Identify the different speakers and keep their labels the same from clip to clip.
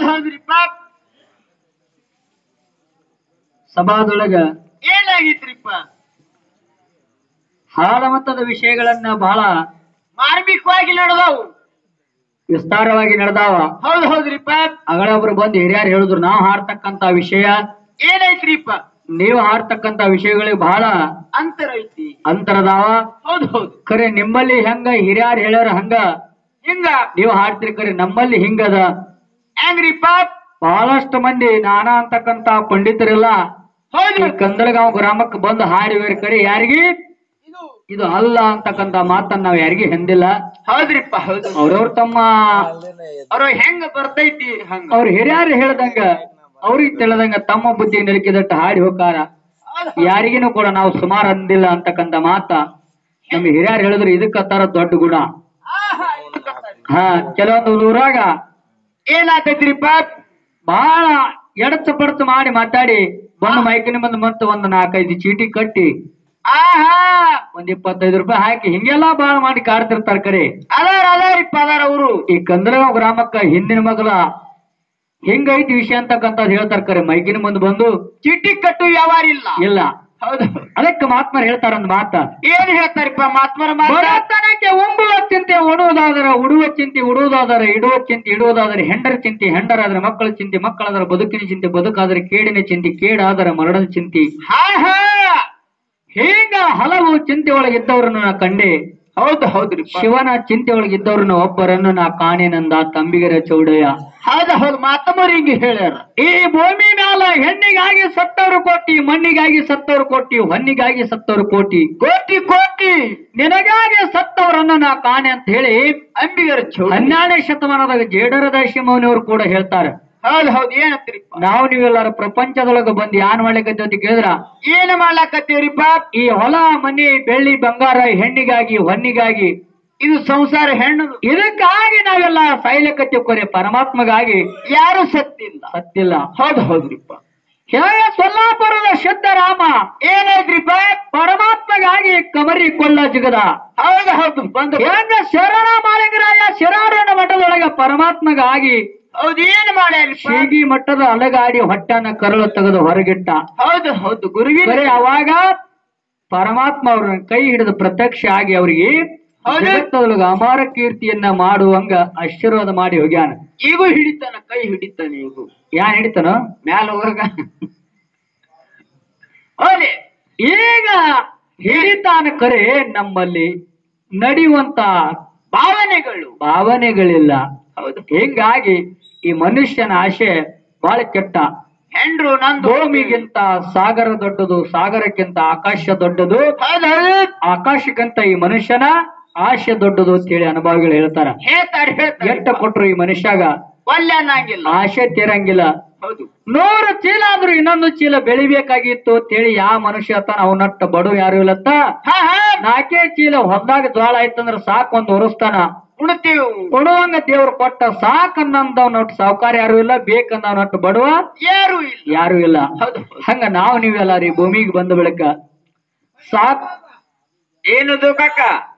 Speaker 1: ಹೌದ್ ಹೌದ್ರಿಪ್ಪ
Speaker 2: ಸಭಾದೊಳಗ
Speaker 1: ಏನಾಗಿತ್ರಿಪ್ಪ
Speaker 2: ಹಾಲಮತದ ವಿಷಯಗಳನ್ನ ಬಹಳ
Speaker 1: ಮಾರ್ಮಿಕವಾಗಿ ನಡೆದವು
Speaker 2: ವಿಸ್ತಾರವಾಗಿ ನಡೆದಾವ
Speaker 1: ಹೌದ್ ಹೌದ್ರಿಪ್ಪ
Speaker 2: ಅಗಳೊಬ್ರು ಬಂದು ಹಿರಿಯರು ಹೇಳಿದ್ರು ನಾವು ಹಾಡ್ತಕ್ಕಂತ ವಿಷಯ
Speaker 1: ಏನೈತ್ರಿಪ್ಪ
Speaker 2: ನೀವು ಹಾಡ್ತಕ್ಕಂತ ವಿಷಯಗಳಿಗೆ ಬಹಳ
Speaker 1: ಅಂತರ ಐತಿ
Speaker 2: ಅಂತರದಾವ
Speaker 1: ಹೌದ್ ಹೌದು
Speaker 2: ಖರೆ ನಿಮ್ಮಲ್ಲಿ ಹೆಂಗ ಹಿರಿಯರು ಹೇಳ್ಯಾರ ಹಂಗ
Speaker 1: ಹಿಂಗ
Speaker 2: ನೀವು ಹಾಡ್ತಿರಿ ಖರೆ ನಮ್ಮಲ್ಲಿ ಹಿಂಗದ
Speaker 1: ಹೆಂಗ್ರಿಪ್ಪ
Speaker 2: ಬಹಳಷ್ಟು ಮಂದಿ ನಾನಾ ಅಂತಕ್ಕಂತ ಪಂಡಿತರಿಲ್ಲ ಈ
Speaker 1: ಹೌದು
Speaker 2: ಕಂದಳಗಾಂವ್ ಗ್ರಾಮಕ್ಕೆ ಬಂದು ಹಾಡಿವೇರಿ ಕರೆ ಯಾರಿಗಿ
Speaker 1: ಇದು
Speaker 2: ಇದು ಅಲ್ಲ ಅಂತಕ್ಕಂತ ಮಾತನ್ನ ನಾವ್ ಯಾರಿಗಿ ಹೆಂದಿಲ್ಲ
Speaker 1: ಹೌದ್ರಿಪ್ಪ ಹೌದು
Speaker 2: ಅವ್ರವ್ರ ತಮ್ಮ
Speaker 1: ಅವ್ರ ಹೆಂಗ ಬರ್ತೈತಿ ಹಂಗ
Speaker 2: ಅವ್ರ ಹಿರಿಯರು ಹೇಳ್ದಂಗ ಅವ್ರಿಗೆ ತಿಳಿದಂಗ ತಮ್ಮ ಬುದ್ಧಿ ನರಿಕಿದಟ್ಟು ಹಾಡಿ ಹೋಗಾರ ಯಾರಿಗೇನು ಕೂಡ ನಾವು ಸುಮಾರು ಅಂದಿಲ್ಲ ಅಂತಕ್ಕಂತ ಮಾತ ನಮ್ ಹಿರಿಯರು ಹೇಳಿದ್ರು ಇದಕ್ಕ ತರ ದೊಡ್ಡ ಗುಣ
Speaker 1: ಆಹಾ, ಇದಕ್ಕಂತಾರಿ.
Speaker 2: ಹಾ ಕೆಲವೊಂದು ಊರಾಗ
Speaker 1: ಏನಾತೈತ್ರಿಪ್ಪ
Speaker 2: ಬಹಳ ಎಡಚ ಪಡಚ ಮಾಡಿ ಮಾತಾಡಿ ಬಂದು ಮೈಕಿನ ಬಂದು ಮತ್ತೆ ಒಂದು ನಾಲ್ಕೈದು ಚೀಟಿ ಕಟ್ಟಿ
Speaker 1: ಆಹಾ
Speaker 2: ಒಂದ್ ಇಪ್ಪತ್ತೈದು ರೂಪಾಯಿ ಹಾಕಿ ಹಿಂಗೆಲ್ಲಾ ಬಾಳ ಮಾಡಿ ಕಾಡ್ತಿರ್ತಾರ ಕರೆ
Speaker 1: ಅದಾರ ಅದಾರಿಪ್ಪ ಅದಾರ ಅವರು
Speaker 2: ಈ ಕಂದರಗಾಂವ್ ಗ್ರಾಮಕ್ಕ ಹಿಂದಿನ ಮಗಲ ಹಿಂಗೈತಿ ವಿಷಯ ಅಂತಕ್ಕಂಥದ್ದು ಹೇಳ್ತಾರ ಕರೆ ಮೈಕಿನ ಮುಂದೆ ಬಂದು
Speaker 1: ಚಿಟ್ಟಿ ಕಟ್ಟು ವ್ಯವಹಾರ ಇಲ್ಲ
Speaker 2: ಇಲ್ಲ
Speaker 1: ಹೌದು
Speaker 2: ಅದಕ್ಕೆ ಮಹಾತ್ಮರು ಹೇಳ್ತಾರ ಒಂದ್ ಮಾತ
Speaker 1: ಏನ್ ಹೇಳ್ತಾರಿಪ್ಪ ಮಾತ್ಮರ ಮಾತ
Speaker 2: ಬಡತನಕ್ಕೆ ಉಂಬುವ ಚಿಂತೆ ಉಡುವುದಾದರೆ ಉಡುವ ಚಿಂತೆ ಉಡುವುದಾದರೆ ಇಡುವ ಚಿಂತೆ ಇಡುವುದಾದರೆ ಹೆಂಡರ ಚಿಂತೆ ಹೆಂಡರಾದರೆ ಮಕ್ಕಳ ಚಿಂತೆ ಮಕ್ಕಳಾದರೆ ಬದುಕಿನ ಚಿಂತೆ ಬದುಕಾದರೆ ಕೇಡಿನ ಚಿಂತೆ ಕೇಡಾದರೆ ಮರಣದ ಚಿಂತೆ
Speaker 1: ಹಾ ಹಾ
Speaker 2: ಹೀಗ ಹಲವು ಚಿಂತೆ ಒಳಗಿದ್ದವರನ್ನು ನಾ ಕಂಡೆ
Speaker 1: ಹೌದು ಹೌದ್ರಿಪ್ಪ
Speaker 2: ಶಿವನ ಚಿಂತೆ ಒಳಗಿದ್ದವರನ್ನು ಒಬ್ಬರನ್ನು ನಾ ಕಾಣೆನಂದ ತಂಬಿಗರ ಚೌಡಯ್ಯ
Speaker 1: ಹೌದು ಹೌದು ಮಾತಮ್ಮರು ಹಿಂಗೆ ಹೇಳ್ಯಾರ
Speaker 2: ಈ ಭೂಮಿ ಮ್ಯಾಲ ಹೆಣ್ಣಿಗಾಗಿ ಸತ್ತವರು ಕೋಟಿ ಮಣ್ಣಿಗಾಗಿ ಸತ್ತವರು ಕೋಟಿ ಹೊನ್ನಿಗಾಗಿ ಸತ್ತವರು ಕೋಟಿ
Speaker 1: ಕೋಟಿ ಕೋಟಿ
Speaker 2: ನಿನಗಾಗಿ ಸತ್ತವರನ್ನು ನಾ ಕಾಣೆ ಅಂತ ಹೇಳಿ
Speaker 1: ಅಂಬಿಗರ ಚೌ
Speaker 2: ಹನ್ನೆರಡನೇ ಶತಮಾನದಾಗ ಜೇಡರ ದಾಶಿಮೌನಿಯವರು ಕೂಡ ಹೇಳ್ತಾರೆ
Speaker 1: ಹೌದು ಹೌದು ಏನಂತ್ರಿಪ್ಪ
Speaker 2: ನಾವು ನೀವೆಲ್ಲರ ಪ್ರಪಂಚದೊಳಗ ಬಂದು ಯಾನ್ ಮಾಡ್ಲಿಕ್ಕೆ ಅಂತ ಕೇಳಿದ್ರ
Speaker 1: ಏನ್ ಮಾಡ್ಲಾಕತ್ತೀವ್ರಿಪ್ಪ
Speaker 2: ಈ ಹೊಲ ಮನೆ ಬೆಳ್ಳಿ ಬಂಗಾರ ಹೆಣ್ಣಿಗಾಗಿ ಹೊನ್ನಿಗಾಗಿ
Speaker 1: ಇದು ಸಂಸಾರ ಹೆಣ್ಣು
Speaker 2: ಇದಕ್ಕಾಗಿ ನಾವೆಲ್ಲ ಸಾಯ್ಲಿಕ್ಕತ್ತೀವಿ ಕೊರೆ ಪರಮಾತ್ಮಗಾಗಿ
Speaker 1: ಯಾರು ಸತ್ತಿಲ್ಲ
Speaker 2: ಸತ್ತಿಲ್ಲ
Speaker 1: ಹೌದು ಹೌದ್ರಿಪ್ಪ
Speaker 2: ಹೇಳ ಸೊಲ್ಲಾಪುರದ ಸಿದ್ದರಾಮ
Speaker 1: ಏನಾಯ್ತ್ರಿಪ್ಪ
Speaker 2: ಪರಮಾತ್ಮಗಾಗಿ ಕಮರಿ ಕೊಳ್ಳ ಜಗದ
Speaker 1: ಹೌದು ಹೌದು ಬಂದು
Speaker 2: ಹೆಂಗ ಶರಣ ಮಾಲಿಂಗರಾಯ ಶಿರಾರಣ ಮಠದೊಳಗ ಪರಮಾತ್ಮಗಾಗಿ
Speaker 1: ಹೌದು ಏನ್ ಮಾಡ್ಯಾರಿಪ್ಪ
Speaker 2: ಶೀಗಿ ಮಟ್ಟದ ಅಲಗಾಡಿ ಹೊಟ್ಟನ ಕರಳು ತೆಗೆದು ಹೊರಗಿಟ್ಟ
Speaker 1: ಹೌದು ಹೌದು ಗುರುವಿನ
Speaker 2: ಬರೀ ಅವಾಗ ಪರಮಾತ್ಮ ಅವ್ರನ್ನ ಕೈ ಹಿಡಿದು ಪ್ರತ್ಯಕ್ಷ ಆಗಿ ಅವರಿಗೆ
Speaker 1: ಹೌದು.
Speaker 2: ಜಗತ್ತದೊಳಗ ಅಮಾರ ಕೀರ್ತಿಯನ್ನ ಮಾಡುವಂಗ ಆಶೀರ್ವಾದ ಮಾಡಿ ಹೋಗ್ಯಾನ
Speaker 1: ಈಗೂ ಹಿಡಿತಾನ ಕೈ ಹಿಡಿತಾನೆ ಈಗೂ
Speaker 2: ಯಾನ್ ಹಿಡಿತನೋ
Speaker 1: ಮ್ಯಾಲ ಹೊರಗ ಹೋಲಿ
Speaker 2: ಈಗ ಹಿಡಿತಾನ ಕರೆ ನಮ್ಮಲ್ಲಿ ನಡೆಯುವಂತ
Speaker 1: ಭಾವನೆಗಳು
Speaker 2: ಭಾವನೆಗಳಿಲ್ಲ
Speaker 1: ಹೌದು
Speaker 2: ಹಿಂಗಾಗಿ ಈ ಮನುಷ್ಯನ ಆಶೆ ಬಹಳ ಕೆಟ್ಟ
Speaker 1: ಹೆಂಡ್ರು ನಂದು
Speaker 2: ಭೂಮಿಗಿಂತ ಸಾಗರ ದೊಡ್ಡದು ಸಾಗರಕ್ಕಿಂತ ಆಕಾಶ ದೊಡ್ಡದು
Speaker 1: ಹೌದು ಹೌದು
Speaker 2: ಆಕಾಶಕ್ಕಿಂತ ಈ ಮನುಷ್ಯನ ಆಶೆ ದೊಡ್ಡದು ಅಂತ ಹೇಳಿ ಅನುಭವಿಗಳು ಹೇಳ್ತಾರ
Speaker 1: ಹೇಳ್ತಾರೆ
Speaker 2: ಎಟ್ಟ
Speaker 1: ಹೇಳ್ತಾರೆ
Speaker 2: ಕೊಟ್ರು ಈ ಮನುಷ್ಯಾಗ
Speaker 1: ಒಲ್ಲೆ ಅನ್ನಂಗಿಲ್ಲ
Speaker 2: ಆಶೆ ತೀರಂಗಿಲ್ಲ
Speaker 1: ಹೌದು
Speaker 2: ನೂರು ಚೀಲ ಆದ್ರೂ ಇನ್ನೊಂದು ಚೀಲ ಬೆಳಿಬೇಕಾಗಿತ್ತು ಅಂತ ಹೇಳಿ ಯಾವ ಮನುಷ್ಯ ತಾನ ಅವನಟ್ಟ ಬಡು ಯಾರು ಇಲ್ಲತ್ತ
Speaker 1: ಹಾ ಹಾ
Speaker 2: ನಾಲ್ಕೇ ಚೀಲ ಹೊಲ್ದಾಗ ಜ್ವಾಳ ಆಯ್ತಂದ್ರ ಸಾಕ್ ಒಂದ್ ಹೊರಸ್ತಾನ
Speaker 1: ಉಣ್ತೀವಿ
Speaker 2: ಕೊಡುವಂಗ ದೇವ್ರು ಕೊಟ್ಟ ಸಾಕ್ ಅನ್ನಂದವನೊಟ್ಟು ಸಾವುಕಾರ ಯಾರು ಇಲ್ಲ ಬೇಕಂದವನೊಟ್ಟು ಬಡವ
Speaker 1: ಯಾರು ಇಲ್ಲ
Speaker 2: ಯಾರು ಇಲ್ಲ
Speaker 1: ಹೌದು ಹೌದು.
Speaker 2: ಹಂಗ ನಾವು ನೀವೆಲ್ಲ ರೀ ಭೂಮಿಗೆ ಬಂದ ಬಳಿಕ ಸಾಕ್
Speaker 1: ಏನದು ಕಾಕ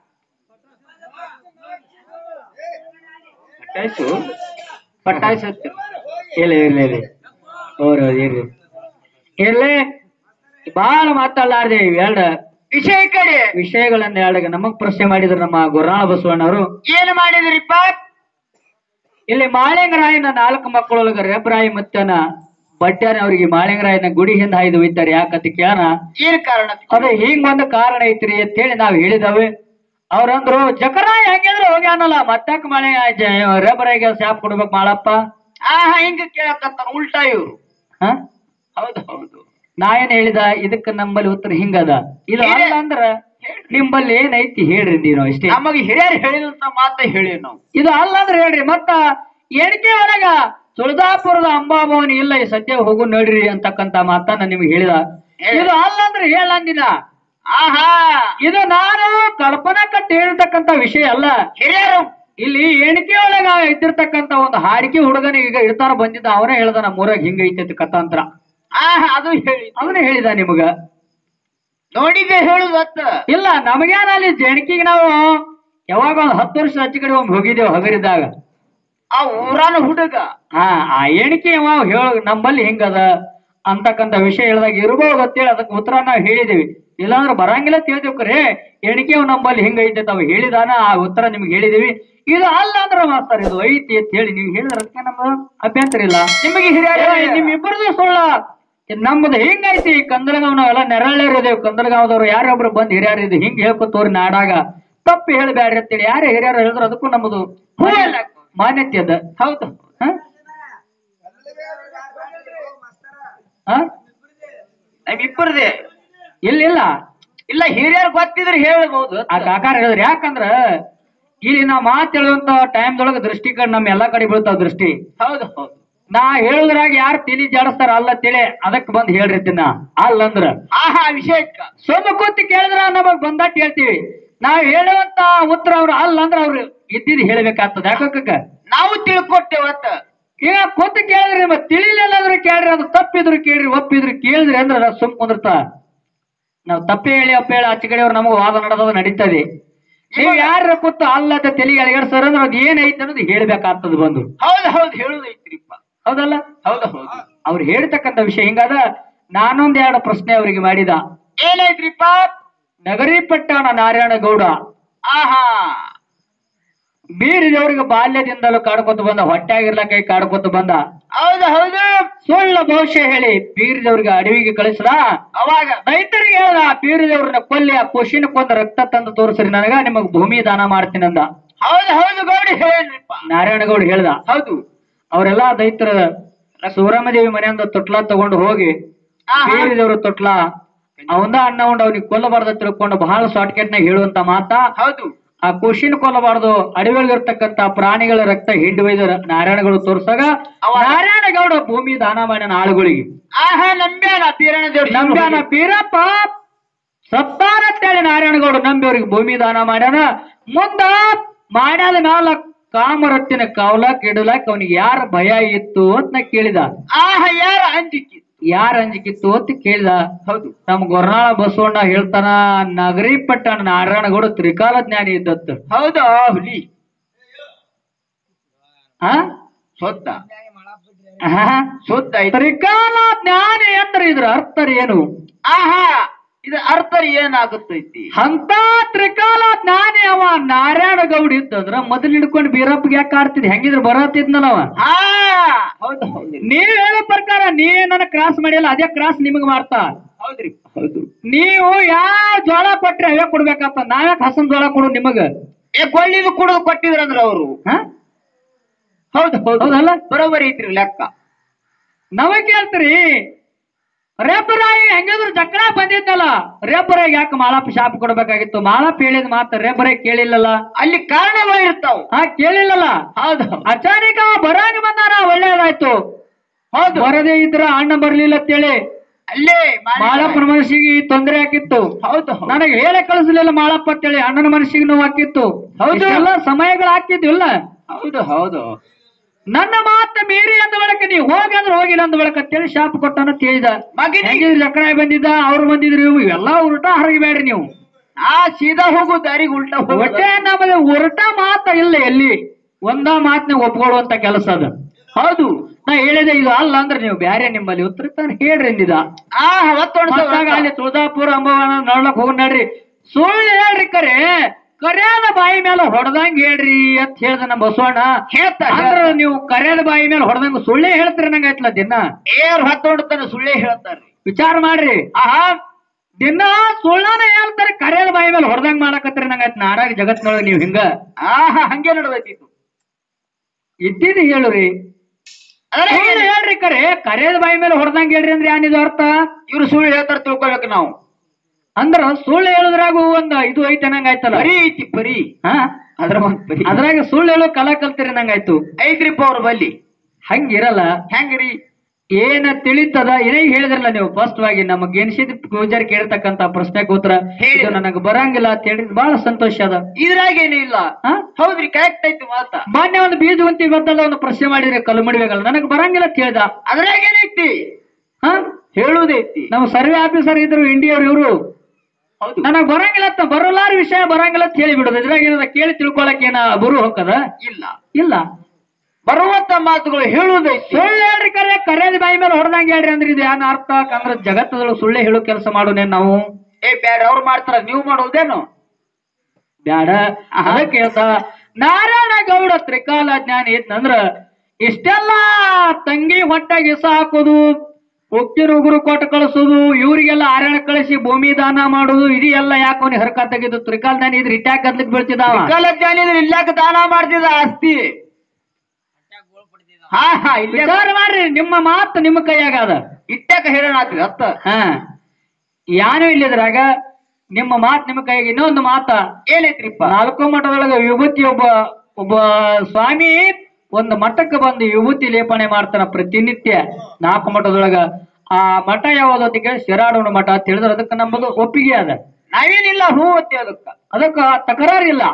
Speaker 2: ಪಟ್ಟಾಯ್ತು ಪಟ್ಟಾಯ್ಸತ್ತು ಇಲ್ಲ ಇರ್ಲಿ ಇರ್ಲಿ ಅವ್ರು ಇರ್ಲಿ ಇರ್ಲಿ ಬಾಳ ಮಾತಾಡ್ಲಾರ್ದೆ ಇವೆರಡ
Speaker 1: ವಿಷಯ ಕಡೆ
Speaker 2: ವಿಷಯಗಳನ್ನ ಎರಡಾಗ ನಮಗ್ ಪ್ರಶ್ನೆ ಮಾಡಿದ್ರು ನಮ್ಮ ಗುರುರಾಣ ಬಸವಣ್ಣವರು
Speaker 1: ಏನ್ ಮಾಡಿದ್ರಿಪ್ಪ
Speaker 2: ಇಲ್ಲಿ ಮಾಳಿಂಗರಾಯನ ನಾಲ್ಕು ಮಕ್ಕಳೊಳಗ ರೆಬ್ರಾಯಿ ಮತ್ತನ ಬಟ್ಯಾನ ಅವ್ರಿಗೆ ಮಾಳಿಂಗರಾಯನ ಗುಡಿ ಹಿಂದ ಹಾಯ್ದು ಒಯ್ತಾರೆ ಯಾಕಂತ ಕೇಳನ
Speaker 1: ಏನ್ ಕಾರಣ
Speaker 2: ಅದು ಹಿಂಗ್ ಒಂದು ಕಾರಣ ಐತ್ರಿ ಅಂತ ಹೇಳಿ ನಾವ್ ಹೇಳಿದವೆ ಅವ್ರಂದ್ರು ಜಕರಾಯ ಹೆಂಗಿದ್ರು ಹೋಗ್ಯಾನಲ್ಲ ಮತ್ತಾಕ ಮಳೆ ರೆಬರಾಯಿಗೆ ಶಾಪ್ ಕೊಡ್ಬೇಕು ಮಾಳಪ್ಪ
Speaker 1: ಆಹಾ ಹಿಂಗ ಕೇಳಕತ್ತಾರ ಉಲ್ಟಾ ಇವ್ರು
Speaker 2: ಹ
Speaker 1: ಹೌದು ಹೌದು
Speaker 2: ನಾ ಏನ್ ಹೇಳಿದ ಇದಕ್ಕ ನಮ್ಮಲ್ಲಿ ಉತ್ತರ ಹಿಂಗದ ಇದು ಅಲ್ಲ ಅಂದ್ರ ನಿಮ್ಮಲ್ಲಿ ಏನೈತಿ ಹೇಳ್ರಿ ನೀವು ಇಷ್ಟೇ
Speaker 1: ನಮಗೆ ಹಿರಿಯರು ಹೇಳಿದಂತ ಮಾತ ಹೇಳಿ ನಾವು
Speaker 2: ಇದು ಅಲ್ಲ ಅಂದ್ರೆ ಹೇಳ್ರಿ ಮತ್ತ ಎಣಿಕೆ ಒಳಗ ತುಳದಾಪುರದ ಅಂಬಾಭವನಿ ಇಲ್ಲ ಈ ಸದ್ಯ ಹೋಗು ನೋಡ್ರಿ ಅಂತಕ್ಕಂತ ಮಾತನ್ನ ನಿಮ್ಗೆ ಹೇಳಿದ ಇದು ಅಲ್ಲ ಅಂದ್ರೆ ಹೇಳಂದಿನ
Speaker 1: ಆಹಾ
Speaker 2: ಇದು ನಾನು ಕಲ್ಪನಾ ಕಟ್ಟಿ ಹೇಳಿರ್ತಕ್ಕಂತ ವಿಷಯ ಅಲ್ಲ
Speaker 1: ಹಿರಿಯರು
Speaker 2: ಇಲ್ಲಿ ಎಣಿಕೆ ಒಳಗ ಇದ್ದಿರ್ತಕ್ಕಂತ ಒಂದು ಹಾಡಿಕೆ ಹುಡುಗನಿಗೆ ಈಗ ಇರ್ತಾರ ಬಂದಿದ್ದ ಅವನೇ ಹೇಳ್ದ ನಮ್ಮ ಊರಾಗ ಹಿಂಗೈತೆ ಕಥಾಂತರ
Speaker 1: ಆಹಾ ಅದು ಹೇಳಿ
Speaker 2: ಅವನೇ ಹೇಳಿದ ನಿಮಗ
Speaker 1: ನೋಡಿದ್ದೆ ಹೇಳುದತ್ತ
Speaker 2: ಇಲ್ಲ ನಮಗೇನ ಅಲ್ಲಿ ಜಣಕಿಗೆ ನಾವು ಯಾವಾಗ ಒಂದ್ ಹತ್ತು ವರ್ಷ ಹಚ್ಚಿ ಕಡೆ ಒಮ್ಮೆ ಹೋಗಿದ್ದೇವೆ ಹಗರಿದ್ದಾಗ
Speaker 1: ಆ ಊರಾನ ಹುಡುಗ
Speaker 2: ಹಾ ಆ ಎಣಿಕೆ ಅವ ಹೇಳ ನಮ್ಮಲ್ಲಿ ಹಿಂಗದ ಅಂತಕ್ಕಂತ ವಿಷಯ ಹೇಳಿದಾಗ ಇರ್ಬೋದು ಅಂತೇಳಿ ಅದಕ್ಕೆ ಉತ್ತರ ನಾವು ಹೇಳಿದೀವಿ ಇಲ್ಲಾಂದ್ರೆ ಬರಂಗಿಲ್ಲ ತಿಳಿದೇವ್ ಕರೆ ಎಣಿಕೆ ಅವ್ ನಮ್ಮಲ್ಲಿ ಹಿಂಗೈತೆ ತಾವು ಹೇಳಿದಾನ ಆ ಉತ್ತರ ನಿಮ್ಗೆ ಹೇಳಿದೀವಿ ಇದು ಅಲ್ಲ ಅಂದ್ರೆ ಮಾಸ್ತರ್ ಇದು ಐತಿ ಅಂತ ಹೇಳಿ ನೀವು ಹೇಳಿದ್ರೆ ಅದಕ್ಕೆ ನಮ್ಮ ಅಭ್ಯಂತರ ಇಲ್ಲ
Speaker 1: ನಿಮಗೆ ಹಿರಿಯರು
Speaker 2: ಏ, ನಿಮ್ ಇಬ್ಬರದು ಸುಳ್ಳ ಇದ್ ನಮ್ಮದು ಹಿಂಗೈತಿ ಕಂದಲಗಾವ್ ನಾವೆಲ್ಲ ನೆರಳೇರಿದೇವ್ ಕಂದಲಗಾವದವ್ರು ಯಾರೊಬ್ರು ಬಂದ್ ಹಿರಿಯರಿದ್ದು ಹಿಂಗ್ ಹೇಳ್ಕೊತವ್ರಿ ನಾಡಾಗ ತಪ್ಪು ಹೇಳ್ಬ್ಯಾಡ್ರಿ ಅಂತೇಳಿ ಯಾರೇ ಹಿರಿಯರು ಹೇಳಿದ್ರು ಅದಕ್ಕೂ ನಮ್ಮದು
Speaker 1: ಹೂವಲ್ಲ.
Speaker 2: ಮಾನ್ಯತೆ ಅದ
Speaker 1: ಹೌದು
Speaker 2: ಹ? ಹ?
Speaker 1: ನಮ್ಮಿಬ್ಬರದೇ
Speaker 2: ಇಲ್ಲ ಇಲ್ಲ
Speaker 1: ಇಲ್ಲ ಹಿರಿಯರು ಗೊತ್ತಿದ್ರೆ ಹೇಳ್ಬಹುದು
Speaker 2: ಆ ಕಾಕಾರ ಹೇಳಿದ್ರು ಯಾಕಂದ್ರ ಇಲ್ಲಿ ನಾ ಮಾತು ಹೇಳುವಂತ ಟೈಮ್ದೊಳಗ ದೃಷ್ಟಿ ಕಡೆ ನಮ್ಮ ಎಲ್ಲಾ ಕಡೆ ಬೀಳ್ತಾವ ದೃಷ್ಟಿ
Speaker 1: ಹೌದು ಹೌದು
Speaker 2: ನಾ ಹೇಳುದ್ರಾಗ ಯಾರು ತಿಳಿ ಜಾಡಿಸ್ತಾರ ಅಲ್ಲ ತಿಳಿ ಅದಕ್ ಬಂದ್ ಹೇಳ್ರಿರ್ತೀನಿ ನಾ ಅಲ್ಲಂದ್ರ
Speaker 1: ಆಹಾ ವಿಷಯಕ್ಕ
Speaker 2: ಸೊಮ್ಮ ಕೂತಿ ಕೇಳಿದ್ರ ನಮಗ್ ಬಂದಟ್ ಹೇಳ್ತೀವಿ ನಾವ್ ಹೇಳುವಂತ ಉತ್ತರ ಅವ್ರು ಅಲ್ಲ ಅಂದ್ರ ಅವ್ರು ಇದ್ದಿದ್ ಹೇಳ್ಬೇಕಾಗ್ತದ ಯಾಕಕ್ಕ
Speaker 1: ನಾವು ತಿಳ್ಕೊಟ್ಟೇವತ್ತ
Speaker 2: ಈಗ ಕೂತು ಕೇಳಿದ್ರಿ ಮತ್ ತಿಳಿಲಿಲ್ಲ ಅಂದ್ರೆ ಕೇಳ್ರಿ ಅದು ತಪ್ಪಿದ್ರು ಕೇಳ್ರಿ ಒಪ್ಪಿದ್ರು ಕೇಳಿದ್ರಿ ಅಂದ್ರೆ ಅದು ಸುಮ್ ಕುಂದಿರ್ತ ನಾವ್ ತಪ್ಪೇ ಹೇಳಿ ಅಪ್ಪ ಹೇಳಿ ಆಚೆ ಕಡೆಯವ್ರು ನಮಗ್ ವಾದ ನಡೆದದ ನಡೀತದೆ ನೀವು ಯಾರ ಕೂತು ಅಲ್ಲದ ತೆಲಿಗೆ ಅಳಗಡ್ಸರ್ ಅಂದ್ರೆ ಅದ್ ಏನೈತೆ ಅನ್ನೋದು ಹೇಳ್ಬೇಕಾಗ್ತದ ಬಂದು
Speaker 1: ಹೌದು ಹೌದು ಹೇಳುದೈತ್ರಿಪ್ಪ
Speaker 2: ಹೌದಲ್ಲ
Speaker 1: ಹೌದು ಹೌದು
Speaker 2: ಅವ್ರು ಹೇಳ್ತಕ್ಕಂಥ ವಿಷಯ ಹಿಂಗಾದ ನಾನೊಂದ್ ಎರಡು ಪ್ರಶ್ನೆ ಅವರಿಗೆ ಮಾಡಿದ
Speaker 1: ಏನೈತ್ರಿಪ್ಪ
Speaker 2: ನಗರಿ ಪಟ್ಟಣ ನಾರಾಯಣ ಗೌಡ
Speaker 1: ಆಹಾ
Speaker 2: ಬೀರಿದವ್ರಿಗೆ ಬಾಲ್ಯದಿಂದಲೂ ಕಾಡ್ಕೊತ ಬಂದ ಹೊಟ್ಟಾಗಿರ್ಲಕೈ ಕಾಡ್ಕೊತ ಬಂದ
Speaker 1: ಹೌದು ಹೌದು
Speaker 2: ಸುಳ್ಳ ಭವಿಷ್ಯ ಹೇಳಿ ಬೀರಿದವ್ರಿಗೆ ಅಡವಿಗೆ ಕಳಿಸ್ದ
Speaker 1: ಅವಾಗ
Speaker 2: ರೈತರಿಗೆ ಹೇಳ್ದ ಬೀರಿದವ್ರನ್ನ ಕೊಲ್ಲಿ ಆ ಖುಷಿನ ಕೊಂದ ರಕ್ತ ತಂದು ತೋರಿಸ್ರಿ ನನಗ ನಿಮಗ್ ಭೂಮಿ ದಾನ ಮಾಡ್ತೀನಂದ
Speaker 1: ಹೌದು ಹೌದು ಗೌಡಿ ಹೇಳ್ರಿಪ್ಪ
Speaker 2: ನಾರಾಯಣಗೌಡ ಹೇಳ್ದ
Speaker 1: ಹೌದು
Speaker 2: ಅವರೆಲ್ಲಾ ದೈತರ ಸೂರಮ್ಮದೇವಿ ಮನೆಯಿಂದ ತೊಟ್ಲ ತಗೊಂಡು ಹೋಗಿ
Speaker 1: ಆಹಾ.
Speaker 2: ಬೀರಿದವ್ರ ತೊಟ್ಲ ಅವಂದ ಅಣ್ಣ ಉಂಡು ಅವ್ನಿಗೆ ಕೊಲ್ಲಬಾರ್ದ ತಿಳ್ಕೊಂಡು ಬಹಳ ಶಾರ್ಟ್ಕಟ್ ನಾಗ ಹೇಳುವಂತ ಮಾತಾ
Speaker 1: ಹೌದು
Speaker 2: ಆ ಖುಷಿನ ಕೊಲ್ಲಬಾರ್ದು ಅಡವಿಗಳಿರ್ತಕ್ಕಂತ ಪ್ರಾಣಿಗಳ ರಕ್ತ ಹಿಂಡು ಒಯ್ದ ನಾರಾಯಣಗಳು ತೋರ್ಸಾಗ
Speaker 1: ಅವಾಗ-
Speaker 2: ನಾರಾಯಣಗೌಡ ಭೂಮಿ ದಾನ ಮಾಡ್ಯಾನ ಆಳುಗಳಿಗೆ
Speaker 1: ಆಹಾ ನಂಬ್ಯಾನ ತೀರಣ ದೇವ್ರ
Speaker 2: ನಂಬ್ಯಾನ ಬೀರಪ್ಪ ಸತ್ತಾನಂತೇಳಿ ನಾರಾಯಣಗೌಡ ನಂಬಿ ಅವ್ರಿಗೆ ಭೂಮಿ ದಾನ ಮಾಡ್ಯಾನ ಮುಂದ ಮಾಡ್ಯಾದ ಮ್ಯಾಲ ಕಾಮರತ್ತಿನ ಕಾವಲಕ್ ಇಡಲಕ್ ಅವನಿಗೆ ಯಾರ ಭಯ ಇತ್ತು ಅಂತ ನಾ ಕೇಳಿದ
Speaker 1: ಆಹಾ ಯಾರ ಅಂಜಿಕಿ
Speaker 2: ಯಾರ ಅಂಜಿಕಿತ್ತು ಅಂತ ಕೇಳಿದ
Speaker 1: ಹೌದು
Speaker 2: ನಮ್ಮ ಗೊರ್ನಾಳ ಬಸವಣ್ಣ ಹೇಳ್ತಾನ ನಗರಿ ಪಟ್ಟಣ ನಾರಾಯಣಗೌಡ ತ್ರಿಕಾಲ ಜ್ಞಾನಿ ಇದ್ದತ್ತು
Speaker 1: ಹೌದು ಹುಲಿ
Speaker 2: ಆ
Speaker 1: ಸೊದ್ದ
Speaker 2: ಆಹಾ.
Speaker 1: ಸೊದ್ದ ಐತಿ
Speaker 2: ತ್ರಿಕಾಲ ಜ್ಞಾನಿ ಅಂದ್ರೆ ಇದ್ರ ಅರ್ಥ ಏನು
Speaker 1: ಆಹಾ ಇದು ಅರ್ಥ ಏನಾಗುತ್ತೈತಿ
Speaker 2: ಅಂತ ತ್ರಿಕಾಲ ಜ್ಞಾನಿ ಅವ ನಾರಾಯಣ ಗೌಡ ಇದ್ದದ್ರ ಮೊದಲು ಹಿಡ್ಕೊಂಡು ಬೀರಪ್ಪಗೆ ಯಾಕೆ ಆಡ್ತಿದ್ ಹೆಂಗಿದ್ರ ಬರತ್ತಿದ್ನಲ್ಲ ಅವ
Speaker 1: ಹಾ ಹೌದು ಹೌದು
Speaker 2: ನೀವ್ ಹೇಳೋ ಪ್ರಕಾರ ನೀ ನನ್ನ ಕ್ರಾಸ್ ಮಾಡಿಲ್ಲ ಅದೇ ಕ್ರಾಸ್ ನಿಮಗ್ ಮಾಡ್ತಾ
Speaker 1: ಹೌದ್ರಿ ಹೌದು
Speaker 2: ನೀವು ಯಾವ ಜೋಳ ಕೊಟ್ರೆ ಅವೇ ಕೊಡ್ಬೇಕಪ್ಪ ನಾವ್ಯಾಕೆ ಹಸನ್ ಜೋಳ ಕೊಡು ನಿಮಗ
Speaker 1: ಏ ಕೊಳ್ಳಿದು ಕುಡಿದು ಕೊಟ್ಟಿದ್ರಂದ್ರ ಅವರು
Speaker 2: ಹ?
Speaker 1: ಹೌದು ಹೌದು
Speaker 2: ಹೌದಲ್ಲ
Speaker 1: ಬರೋಬರಿ ಐತ್ರಿ ಲೆಕ್ಕ
Speaker 2: ನಾವೇ ಕೇಳ್ತೀರಿ ರೇಪರಾಯಿ ಹೆಂಗಿದ್ರು ಚಕ್ರ ಬಂದಿದ್ದಲ್ಲ ರೇಪರಾಗಿ ಯಾಕೆ ಮಾಳಪ್ಪ ಶಾಪ್ ಕೊಡ್ಬೇಕಾಗಿತ್ತು ಮಾಳಪ್ಪ ಹೇಳಿದ ಮಾತು ರೇಪರಾಗಿ ಕೇಳಿಲ್ಲಲ್ಲ
Speaker 1: ಅಲ್ಲಿ ಕಾರಣಗಳು ಇರ್ತಾವ
Speaker 2: ಹಾ ಕೇಳಿಲ್ಲಲ್ಲ
Speaker 1: ಹೌದು
Speaker 2: ಅಚಾನಕ ಅವ ಬರಾಗ ಬಂದಾನ ಒಳ್ಳೇದಾಯ್ತು
Speaker 1: ಹೌದು
Speaker 2: ಬರದೇ ಇದ್ರ ಅಣ್ಣ ಬರ್ಲಿಲ್ಲ ಅಂತೇಳಿ
Speaker 1: ಅಲ್ಲೇ ಮಾಡಿ-
Speaker 2: ಮಾಳಪ್ಪನ ಮನಸ್ಸಿಗೆ ತೊಂದರೆ ಹಾಕಿತ್ತು
Speaker 1: ಹೌದು ಹೌದು
Speaker 2: ನನಗೆ ಹೇಳ ಕಳಿಸ್ಲಿಲ್ಲ ಮಾಳಪ್ಪ ಅಂತೇಳಿ ಅಣ್ಣನ ಮನಸ್ಸಿಗೆ ನೋವು ಹಾಕಿತ್ತು
Speaker 1: ಹೌದು.
Speaker 2: ಎಲ್ಲ ಸಮಯಗಳು ಹಾಕಿದ್ವಿಲ್ಲ
Speaker 1: ಹೌದು ಹೌದು
Speaker 2: ನನ್ನ ಮಾತ ಮೀರಿ ಅಂದ ಬಳಕ ನೀವು ಹೋಗಿ ಅಂದ್ರೆ ಹೋಗಿಲ್ಲ ಅಂದ ಬಳಕ ಅಂತೇಳಿ ಶಾಪ್ ಕೊಟ್ಟಾನ ತಿಳಿದ
Speaker 1: ಮಗನಿಗೆ
Speaker 2: ಹೆಂಗಿದ್ರು ಚಕ್ರ ಬಂದಿದ್ದ ಅವ್ರು ಬಂದಿದ್ರು ಇವು ಎಲ್ಲ ಉಲ್ಟಾ ಹರಗಬೇಡ್ರಿ ನೀವು
Speaker 1: ಆ ಸೀದಾ ಹೋಗು ದಾರಿಗೆ ಉಲ್ಟಾ ಹೋಗು.
Speaker 2: ಒಟ್ಟೆ ನಮ್ಮದು ಉಲ್ಟ ಮಾತ ಇಲ್ಲ ಎಲ್ಲಿ ಒಂದ ಮಾತನ್ನ ಒಪ್ಕೊಳ್ಳುವಂತ ಕೆಲಸ ಅದು
Speaker 1: ಹೌದು
Speaker 2: ನಾ ಹೇಳಿದೆ ಇದು ಅಲ್ಲ ಅಂದ್ರೆ ನೀವು ಬ್ಯಾರೆ ನಿಮ್ಮಲ್ಲಿ ಉತ್ತರ ತಾನೆ ಹೇಳ್ರಿ ಅಂದಿದ
Speaker 1: ಆ ಹೊತ್ತೊಣಸ
Speaker 2: ಮತ್ತಾಗ ಅಲ್ಲಿ ತುಳಜಾಪುರ ಅಂಬವನ ನೋಡ್ಲಕ್ ಹೋಗ್ ನಡ್ರಿ ಸುಳ್ಳು ಹೇಳ್ರಿ ಕರೆ ಕರ್ಯಾದ ಬಾಯಿ ಮೇಲೆ ಹೊಡೆದಂಗ್ ಹೇಳ್ರಿ ಅಂತ ಹೇಳ್ದ ನಮ್ಮ ಬಸವಣ್ಣ
Speaker 1: ಹೇಳ್ತಾರ
Speaker 2: ಅಂದ್ರ ನೀವು ಕರ್ಯಾದ ಬಾಯಿ ಮೇಲೆ ಹೊಡೆದಂಗ ಸುಳ್ಳೇ ಹೇಳ್ತೀರಿ ನಂಗ ಆಯ್ತಲ್ಲ ದಿನ
Speaker 1: ಏರ್ ಹೊತ್ತೊಂಡ್ತಾನ ಸುಳ್ಳೇ ಹೇಳ್ತಾರ್ರಿ
Speaker 2: ವಿಚಾರ ಮಾಡ್ರಿ
Speaker 1: ಆಹಾ
Speaker 2: ದಿನ ಸುಳ್ಳನ ಹೇಳ್ತಾರೆ ಕರ್ಯಾದ ಬಾಯಿ ಮೇಲೆ ಹೊಡೆದಂಗ್ ಮಾಡಕತ್ರಿ ನಂಗ ಆಯ್ತು ನಾಡಾಗ ಜಗತ್ನೊಳಗೆ ನೀವು ಹಿಂಗ
Speaker 1: ಆಹಾ ಹಂಗೆ ನಡೆದೈತಿತ್ತು
Speaker 2: ಇದ್ದಿದ್ದು ಹೇಳುರಿ
Speaker 1: ಅದ್ರಾಗ
Speaker 2: ಸುಳ್ಳು ಹೇಳ್ರಿ ಕರೆ ಕರ್ಯಾದ ಬಾಯಿ ಮೇಲೆ ಹೊಡೆದಂಗ್ ಹೇಳ್ರಿ ಅಂದ್ರೆ ಏನಿದು ಅರ್ಥ
Speaker 1: ಇವ್ರು ಸುಳ್ಳು ಹೇಳ್ತಾರ ತಿಳ್ಕೊಬೇಕು ನಾವು
Speaker 2: ಅಂದ್ರ ಸುಳ್ಳು ಹೇಳುದ್ರಾಗ ಒಂದ್ ಇದು ಐತೆ ನಂಗ ಆಯ್ತಲ್ಲ
Speaker 1: ಬರೀ ಐತಿ ಬರೀ
Speaker 2: ಹಾ
Speaker 1: ಅದ್ರ ಒಂದ್ ಬರೀ
Speaker 2: ಅದ್ರಾಗ ಸುಳ್ಳು ಹೇಳೋ ಕಲಾ ಕಲ್ತಿರಿ ನಂಗಾಯ್ತು
Speaker 1: ಐತ್ರಿಪ್ಪ ಅವ್ರ ಬಲ್ಲಿ
Speaker 2: ಹಂಗಿರಲ್ಲ
Speaker 1: ಹೆಂಗ್ರಿ
Speaker 2: ಏನ ತಿಳಿತದ ಏನೇ ಹೇಳಿದ್ರಲ್ಲ ನೀವು ಸ್ಪಷ್ಟವಾಗಿ ನಮಗ್ ಎನ್ಸಿದ್ ಪೂಜಾರಿ ಕೇಳ್ತಕ್ಕಂತ ಪ್ರಶ್ನೆಗೆ ಉತ್ತರ
Speaker 1: ಹೇಳಿದ್ರು.
Speaker 2: ಇದು ನನಗ್ ಬರಂಗಿಲ್ಲ ಅಂತ ಹೇಳಿದ್ ಬಹಳ ಸಂತೋಷ ಅದ
Speaker 1: ಇದ್ರಾಗೇನು ಇಲ್ಲ
Speaker 2: ಹಾ?
Speaker 1: ಹೌದ್ರಿ ಕರೆಕ್ಟ್ ಐತಿ ಮಾತ
Speaker 2: ಮೊನ್ನೆ ಒಂದು ಬೀಜವಂತಿ ಗೊತ್ತಲ್ಲ ಒಂದು ಪ್ರಶ್ನೆ ಮಾಡಿದ್ರೆ ಕಲ್ಲು ಮಡಿಬೇಕಲ್ಲ ನನಗ್ ಬರಂಗಿಲ್ಲ ಅಂತ ಹೇಳ್ದ
Speaker 1: ಅದ್ರಾಗೇನೈತಿ
Speaker 2: ಹಾ
Speaker 1: ಹೇಳುದೈತಿ
Speaker 2: ನಮ್ಮ ಸರ್ವೆ ಆಫೀಸರ್ ಇದ್ರು ಇಂಡಿಯವ್ರು ಇವರು
Speaker 1: ಹೌದು
Speaker 2: ನನಗ್ ಬರಂಗಿಲ್ಲ ಅಂತ ಬರೋಲಾರ ವಿಷಯ ಬರಂಗಿಲ್ಲ ಅಂತ ಹೇಳಿ ಬಿಡೋದು ಇದ್ರಾಗ ಏನದ ಕೇಳಿ ತಿಳ್ಕೊಳಕ್ ಏನ ಬರು ಹೋಗದ
Speaker 1: ಇಲ್ಲ
Speaker 2: ಇಲ್ಲ
Speaker 1: ಬರುವಂತ ಮಾತುಗಳು ಹೇಳುವುದೈತಿ
Speaker 2: ಸುಳ್ಳು ಹೇಳ್ರಿ ಕರೆ ಕರೆದ ಬಾಯಿ ಮೇಲೆ ಹೊಡೆದಂಗೆ ಹೇಳ್ರಿ ಅಂದ್ರೆ ಇದು ಏನ್ ಅರ್ಥ ಅಂದ್ರೆ ಜಗತ್ತದೊಳಗೆ ಸುಳ್ಳೆ ಹೇಳೋ ಕೆಲಸ ಮಾಡೋನೇನ್ ನಾವು
Speaker 1: ಏ ಬ್ಯಾಡ ಅವ್ರು ಮಾಡ್ತಾರ ನೀವು ಮಾಡೋದೇನು
Speaker 2: ಬ್ಯಾಡ ಅದಕ್ಕೆ ಹೇಳ್ತ ನಾರಾಯಣ ಗೌಡ ತ್ರಿಕಾಲ ಜ್ಞಾನಿ ಇದ್ನಂದ್ರ ಇಷ್ಟೆಲ್ಲ ತಂಗಿ ಹೊಟ್ಟೆಗೆ ಇಸ ಹಾಕೋದು ಉಕ್ಕಿನ ಉಗುರು ಕೊಟ್ಟು ಕಳಿಸೋದು ಇವ್ರಿಗೆಲ್ಲ ಆರಣ ಕಳಿಸಿ ಭೂಮಿ ದಾನ ಮಾಡೋದು ಇದು ಎಲ್ಲ ಯಾಕೆ ಅವನಿಗೆ ಹರಕ ತೆಗೆದು ತ್ರಿಕಾಲ ಜ್ಞಾನಿ ಇದ್ರೆ ಇಟ್ಯಾಕ್ ಗದ್ಲಿಕ್ ಬೀಳ್ತಿದಾವ
Speaker 1: ಕಾಲ ಜಾನಿದ್ರೆ ಇಲ್ಲಾಕ ದಾನ ಮಾಡ್ತಿದ ಆಸ್ತಿ ಹಾ ಹಾ ಇಲ್ಲೇ
Speaker 2: ವಿಚಾರ ಮಾಡ್ರಿ ನಿಮ್ಮ ಮಾತು ನಿಮ್ಮ ಕೈಯಾಗ ಅದ
Speaker 1: ಇಟ್ಟಾಕ ಹೇಳೋಣ ಆತಿದ ಅತ್ತ
Speaker 2: ಹಾ ಯಾನು ಇಲ್ಲಿದ್ರಾಗ ನಿಮ್ಮ ಮಾತು ನಿಮ್ಮ ಕೈಯಾಗ ಇನ್ನೊಂದು ಮಾತ
Speaker 1: ಏನೈತ್ರಿಪ್ಪ
Speaker 2: ನಾಲ್ಕು ಮಠದೊಳಗ ವಿಭೂತಿ ಒಬ್ಬ ಒಬ್ಬ ಸ್ವಾಮಿ ಒಂದು ಮಠಕ್ಕೆ ಬಂದು ವಿಭೂತಿ ಲೇಪನೆ ಮಾಡ್ತಾನ ಪ್ರತಿನಿತ್ಯ ನಾಲ್ಕು ಮಠದೊಳಗ ಆ ಮಠ ಯಾವ್ದೊತ್ತಿಗೆ ಶಿರಾಡೋಣ ಮಠ ಅಂತ ಹೇಳಿದ್ರೆ ಅದಕ್ಕೆ ನಮ್ಮದು ಒಪ್ಪಿಗೆ ಅದ
Speaker 1: ನಾವೇನಿಲ್ಲ ಹೂ ಅತ್ತಿ ಅದಕ್ಕ
Speaker 2: ಅದಕ್ಕ ತಕರಾರಿಲ್ಲ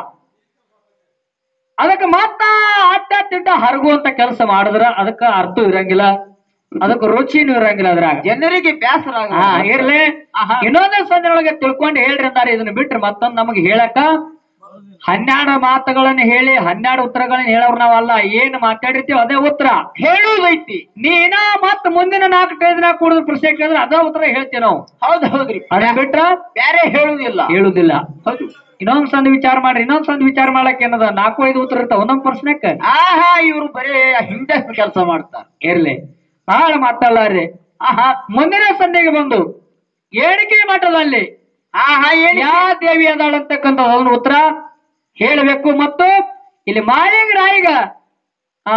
Speaker 2: ಅದಕ್ಕೆ ಮತ್ತ ಅಡ್ಡ ತಿಡ್ಡ ಹರಗುವಂತ ಕೆಲಸ ಮಾಡಿದ್ರ ಅದಕ್ಕ ಅರ್ಥ ಇರಂಗಿಲ್ಲ ಅದಕ್ಕೆ ರುಚಿನೂ ಇರಂಗಿಲ್ಲ ಅದ್ರಾಗ
Speaker 1: ಜನರಿಗೆ ಬೇಸರ ಆಗ
Speaker 2: ಹಾ ಇರ್ಲಿ
Speaker 1: ಆಹಾ.
Speaker 2: ಇನ್ನೊಂದೇ ಸಂದರ್ಭದೊಳಗೆ ತಿಳ್ಕೊಂಡು ಹೇಳ್ರಿ ಅಂತಾರೆ ಇದನ್ನ ಬಿಟ್ರೆ ಮತ್ತೊಂದ್ ನಮಗೆ ಹೇಳಕ ಹನ್ನೆರಡು ಮಾತುಗಳನ್ನ ಹೇಳಿ ಹನ್ನೆರಡು ಉತ್ತರಗಳನ್ನ ಹೇಳೋರು ನಾವಲ್ಲ ಏನ್ ಮಾತಾಡಿರ್ತೀವಿ ಅದೇ ಉತ್ತರ
Speaker 1: ಹೇಳುವುದೈತಿ
Speaker 2: ನೀನ ಮತ್ ಮುಂದಿನ ನಾಲ್ಕು ಟೈದ್ನಾಗ ಕುಡಿದು ಪ್ರಶ್ನೆ ಕೇಳಿದ್ರೆ ಅದೇ ಉತ್ತರ ಹೇಳ್ತೀವಿ ನಾವು
Speaker 1: ಹೌದ್ ಹೌದ್ರಿ
Speaker 2: ಅದನ್ನ ಬಿಟ್ರ
Speaker 1: ಬ್ಯಾರೆ ಹೇಳುವುದಿಲ್ಲ
Speaker 2: ಹೇಳುದಿಲ್ಲ
Speaker 1: ಹೌದು
Speaker 2: ಇನ್ನೊಂದ್ ಸಂದ್ ವಿಚಾರ ಮಾಡ್ರಿ ಇನ್ನೊಂದ್ ಸಂದ್ ವಿಚಾರ ಮಾಡಕ್ ಏನದ ನಾಲ್ಕು ಐದು ಉತ್ತರ ಇರ್ತಾವ ಒಂದೊಂದ್ ಪ್ರಶ್ನೆಕ್
Speaker 1: ಆಹಾ ಇವ್ರು ಬರೇ ಹಿಂದೆ ಕೆಲಸ ಮಾಡ್ತಾರ
Speaker 2: ಇರ್ಲಿ ಬಹಳ ಮಾತಾಡ್ಲಾರ್ರಿ
Speaker 1: ಆಹಾ
Speaker 2: ಮುಂದಿನ ಸಂಧಿಗೆ ಬಂದು ಏಣಿಕೆ ಮಠದಲ್ಲಿ
Speaker 1: ಆಹಾ ಏನ್
Speaker 2: ಯಾ ದೇವಿ ಅದಾಳಂತಕ್ಕಂಥ ಅದನ್ನ ಉತ್ತರ ಹೇಳಬೇಕು ಮತ್ತು ಇಲ್ಲಿ ಮಾಲಿಂಗ ರಾಯಿಗ ಆ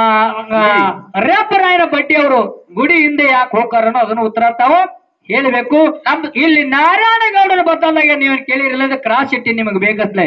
Speaker 2: ರಾಯನ ಬಡ್ಡಿ ಅವರು ಗುಡಿ ಹಿಂದೆ ಯಾಕೆ ಹೋಗ್ತಾರನೋ ಅದನ್ನ ಉತ್ತರ ತಾವು ಹೇಳಬೇಕು
Speaker 1: ನಮ್ದು
Speaker 2: ಇಲ್ಲಿ ನಾರಾಯಣಗೌಡನ ಬದಲಾಗ ನೀವು ಕೇಳಿರಲಿಲ್ಲ ಕ್ರಾಸ್ ಇಟ್ಟಿ ನಿಮಗೆ ಬೇಕತ್ಲೆ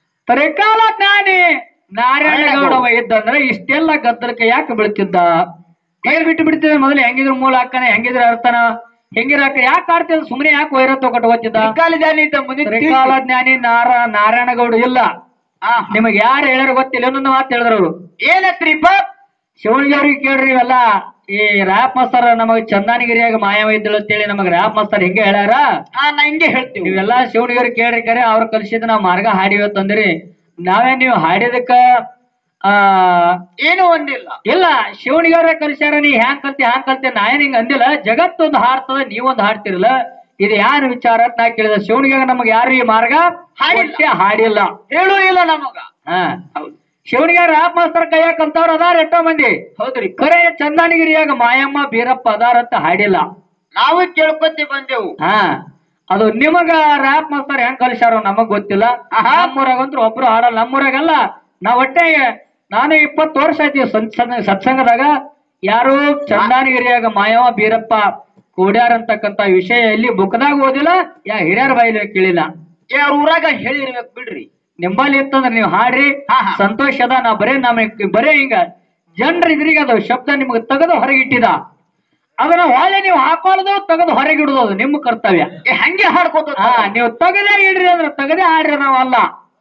Speaker 2: ತರೆಕಾಲ ಜ್ಞಾನಿ ನಾರಾಯಣಗೌಡ ಅವ ಇದ್ದಂದ್ರೆ ಇಷ್ಟೆಲ್ಲ ಗದ್ದಲಕ್ಕೆ ಯಾಕೆ ಬೀಳ್ತಿದ್ದ ಕೈ ಬಿಟ್ಟು ಬಿಡ್ತಿದ್ದ ಮೊದಲು ಹೆಂಗಿದ್ರು ಮೂಲ ಹಾಕನ ಹೆಂಗಿದ್ರು ಅರ್ಥನ ಹೆಂಗಿರ ಯಾಕೆ ಆಡ್ತಿದ್ದ ಸುಮ್ಮನೆ ಯಾಕೆ ವೈರ ತಗೊಟ್ಟು ಓದ್ತಿದ್ದ
Speaker 1: ಕಾಲ ಜಾನಿ ಇದ್ದ ಮುಂದೆ
Speaker 2: ತ್ರಿಕಾಲ ಜ್ಞಾನಿ ನಾರ ನಾರಾಯಣಗೌಡ ಇಲ್ಲ
Speaker 1: ಆಹಾ.
Speaker 2: ನಿಮಗೆ ಯಾರು ಹೇಳ್ಯಾರ ಗೊತ್ತಿಲ್ಲ ಇನ್ನೊಂದು ಮಾತು ಹೇಳಿದ್ರು ಅವರು
Speaker 1: ಏನತ್ರಿಪ್ಪ
Speaker 2: ಶಿವನಿಗೆ ಅವ್ರಿಗೆ ಕೇಳ್ರಿ ಇವೆಲ್ಲ ಈ ರ್ಯಾಪ್ ಮಾಸ್ತರ್ ನಮಗ್ ಚಂದಾನಗಿರಿಯಾಗ ಮಾಯವ ಇದ್ದಳು ಅಂತೇಳಿ ನಮಗ್ ರ್ಯಾಪ್ ಮಾಸ್ತರ್ ಹಿಂಗೆ ಹೇಳ್ಯಾರ
Speaker 1: ಹಾ ನಾ ಹಿಂಗೆ ಹೇಳ್ತೀವಿ
Speaker 2: ನೀವೆಲ್ಲ ಶಿವನಿಗವ್ರಿಗೆ ಕೇಳ್ರಿ ಕರೆ ಅವ್ರು ಕಲಿಸಿದ ನಾವ್ ಮಾರ್ಗ ಹಾಡಿವ ತಂದ್ರಿ ನಾವೇ ನೀವು ಹಾಡಿದಕ್ಕ ಆ
Speaker 1: ಏನು ಒಂದಿಲ್ಲ
Speaker 2: ಇಲ್ಲ ಶಿವನಿಗವ್ರ ಕಲಿಸ್ಯಾರ ನೀ ಹ್ಯಾಂಗ್ ಕಲ್ತಿ ಹ್ಯಾಂಗ್ ಕಲ್ತಿ ನಾ ಏನ್ ಹಿಂಗ ಅಂದಿಲ್ಲ ಜಗತ್ತೊಂದು ಹಾಡ್ತದ ನೀವೊಂದು ಹಾಡ್ತಿರಲ್ಲ ಇದು ಯಾರ ವಿಚಾರ ಅಂತ ನಾ ಕೇಳಿದ ಶಿವನಿಗೆ ನಮಗ್ ಯಾರು ಈ ಮಾರ್ಗ
Speaker 1: ಹಾಡಿಲ್ಲ.
Speaker 2: ಒಟ್ಟೆ ಹಾಡಿಲ್ಲ
Speaker 1: ಹೇಳು ಇಲ್ಲ ನಮಗ
Speaker 2: ಹಾ
Speaker 1: ಹೌದು
Speaker 2: ಶಿವನಿಗೆ ರ್ಯಾಪ್ ಮಾಸ್ತರ್ ಕೈಯಾಗ ಕಲ್ತವ್ರ ಅದಾರ ಎಷ್ಟೋ ಮಂದಿ
Speaker 1: ಹೌದ್ರಿ
Speaker 2: ಖರೆ ಚಂದಾನಗಿರಿಯಾಗ ಮಾಯಮ್ಮ ಬೀರಪ್ಪ ಅದಾರ ಅಂತ ಹಾಡಿಲ್ಲ
Speaker 1: ನಾವು ಕೇಳ್ಕೊತಿ ಬಂದೆವು
Speaker 2: ಹಾ ಅದು ನಿಮಗ ರ್ಯಾಪ್ ಮಾಸ್ತರ್ ಹೆಂಗ್ ಕಲಿಸ್ಯಾರೋ ನಮಗ್ ಗೊತ್ತಿಲ್ಲ
Speaker 1: ಆಹಾ.
Speaker 2: ನಮ್ಮೂರಾಗಂತ್ರು ಒಬ್ರು ಹಾಡಲ್ಲ ನಮ್ಮೂರಾಗಲ್ಲ ನಾವ್ ಒಟ್ಟೆ ನಾನು ಇಪ್ಪತ್ತು ವರ್ಷ ಆಯ್ತು ಸತ್ಸಂಗ ಸತ್ಸಂಗದಾಗ ಯಾರು ಚಂದಾನಗಿರಿಯಾಗ ಮಾಯವ ಬೀರಪ್ಪ ಕೂಡ್ಯಾರ ಅಂತಕ್ಕಂತ ವಿಷಯ ಎಲ್ಲಿ ಬುಕ್ದಾಗ ಓದಿಲ್ಲ ಯಾ ಹಿರಿಯರ ಬಾಯಿಲಿ ಕೇಳಿಲ್ಲ
Speaker 1: ಏ ಅವ್ರ ಊರಾಗ ಹೇಳಿರ್ಬೇಕು ಬಿಡ್ರಿ
Speaker 2: ನಿಮ್ಮಲ್ಲಿ ಇತ್ತಂದ್ರೆ ನೀವು ಹಾಡ್ರಿ
Speaker 1: ಹಾ, ಹಾ.
Speaker 2: ಸಂತೋಷ ಅದ ನಾ ಬರೇ ನಮಗೆ ಬರೇ ಹಿಂಗ ಜನರ ಇದ್ರಿಗೆ ಅದು ಶಬ್ದ ನಿಮ್ಗೆ ತೆಗೆದು ಹೊರಗಿಟ್ಟಿದ ಅದನ್ನ ಹೊಳೆ ನೀವು ಹಾಕೊಳ್ಳೋದು ತೆಗೆದು ಹೊರಗಿಡುದು ಅದು ನಿಮ್ಮ ಕರ್ತವ್ಯ
Speaker 1: ಏ ಹಂಗೆ ಹಾಡ್ಕೋತ
Speaker 2: ಹಾ ನೀವು ತೆಗದೇ ಇಡ್ರಿ ಅಂದ್ರೆ ತೆಗದೇ ಹಾಡ್ರಿ ನಾವಲ್ಲ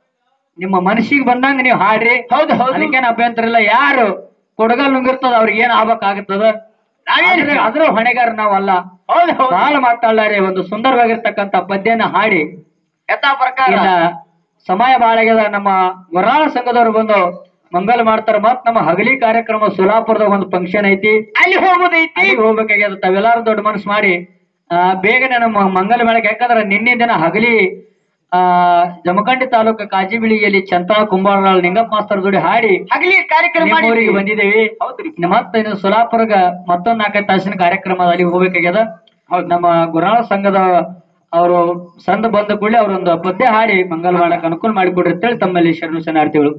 Speaker 2: ನಿಮ್ಮ ಮನಸ್ಸಿಗೆ ಬಂದಂಗ ನೀವು ಹಾಡ್ರಿ
Speaker 1: ಹೌದು ಹೌದು
Speaker 2: ಅದಕ್ಕೇನು ಅಭ್ಯಂತರ ಇಲ್ಲ ಯಾರು ಕೊಡಗಲ್ ನುಂಗಿರ್ತದ ಅವ್ರಿಗೆ ಏನ್ ಆಗ್ಬೇಕಾಗುತ್ತದ
Speaker 1: ನಾವೇನ್
Speaker 2: ಆದ್ರೆ- ಅದ್ರ ಹೊಣೆಗಾರ ನಾವಲ್ಲ
Speaker 1: ಹೌದು ಹೌದು
Speaker 2: ಬಹಳ ಮಾತಾಡ್ಲಾರಿ ಒಂದು ಸುಂದರವಾಗಿರ್ತಕ್ಕಂಥ ಪದ್ಯನ ಹಾಡಿ
Speaker 1: ಯಥಾ ಪ್ರಕಾರ
Speaker 2: ಇಲ್ಲ ಸಮಯ ಬಾಳ ಆಗ್ಯದ ನಮ್ಮ ಗೊರಾಳ ಸಂಘದವ್ರು ಬಂದು ಮಂಗಲ ಮಾಡ್ತಾರ ಮತ್ ನಮ್ಮ ಹಗಲಿ ಕಾರ್ಯಕ್ರಮ ಸೋಲಾಪುರದಾಗ ಒಂದು ಫಂಕ್ಷನ್ ಐತಿ
Speaker 1: ಅಲ್ಲಿ ಹೋಗುದೈತಿ
Speaker 2: ಅಲ್ಲಿಗೆ ಹೋಗ್ಬೇಕಾಗ್ಯದ ತಾವೆಲ್ಲಾರು ದೊಡ್ಡ ಮನಸ್ಸು ಮಾಡಿ ಆ ಬೇಗನೆ ನಮ್ಮ ಮಂಗಲ ಮೇಳಕ್ಕೆ ಯಾಕಂದ್ರೆ ನಿನ್ನೆ ದಿನ ಹಗಲಿ ಆ ಜಮಖಂಡಿ ತಾಲೂಕು ಕಾಜಿಬಿಳಿಯಲ್ಲಿ ಚಂತಾ ಕುಂಬಾರ ನಿಂಗಪ್ಪ ಮಾಸ್ತರ್ ಜೋಡಿ ಹಾಡಿ
Speaker 1: ಹಗಲಿ ಕಾರ್ಯಕ್ರಮ
Speaker 2: ನಿಮ್ಮೂರಿಗೆ
Speaker 1: ಮಾಡಿದ್ವಿ.
Speaker 2: ಬಂದಿದ್ದೇವೆ
Speaker 1: ಹೌದ್ರಿ
Speaker 2: ಮತ್ತೆ ಇನ್ನು ಸೋಲಾಪುರಗ ಮತ್ತೊಂದ್ ನಾಲ್ಕೈದು ತಾಸಿನ ಕಾರ್ಯಕ್ರಮ ಅದ, ಅಲ್ಲಿಗೆ ಹೋಗ್ಬೇಕಾಗ್ಯದ
Speaker 1: ಹೌದು
Speaker 2: ನಮ್ಮ ಗುರಾಳ ಸಂಘದ ಅವರು ಸಂದ ಬಂದ ಕೂಡಲೇ ಅವರೊಂದು ಪದ್ಯ ಹಾಡಿ ಮಂಗಲ ಮಾಡಕ್ ಅನುಕೂಲ ಮಾಡಿಕೊಡ್ರಿ ಅಂತೇಳಿ ತಮ್ಮಲ್ಲಿ ಶರಣು ಶರಣಾರ್ಥಿಗಳು